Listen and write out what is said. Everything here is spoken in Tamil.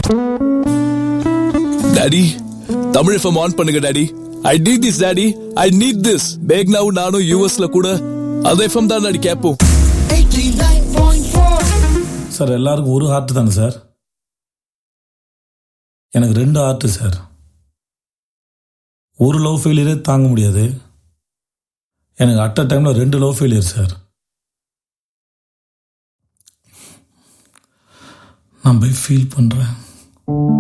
டாடி தமிழ் எஃப்எம் ஆன் பண்ணுங்க daddy I need this daddy I need this பேக்னாவும் நானும் யூஎஸ்ல கூட அது எஃப்எம் தான் டாடி கேட்போம் 89.4 சார் எல்லாருக்கும் ஒரு ஹார்ட் தானே சார் எனக்கு ரெண்டு ஹார்ட் சார் ஒரு லவ் ஃபெயிலியரே தாங்க முடியாது எனக்கு அட் அ டைமில் ரெண்டு லவ் ஃபெயிலியர் சார் நான் போய் ஃபீல் பண்ணுறேன்